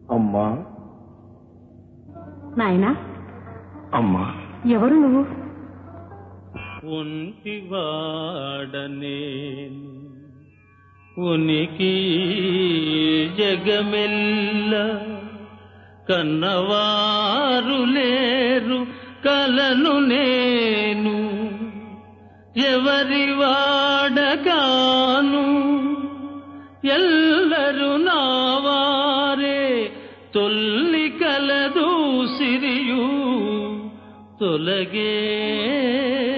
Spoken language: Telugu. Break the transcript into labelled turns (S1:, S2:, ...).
S1: అమ్మా
S2: నాయనా
S1: అమ్మా
S2: ఎవరు నువ్వు
S3: ఒంటివాడనేను ఉనికి జగమెల్ల కన్నవారు లేరు కలను నేను ఎవరి వాడగాను ఎల్లరు నావారే తొల్లి కలదు సిరియు తొలగే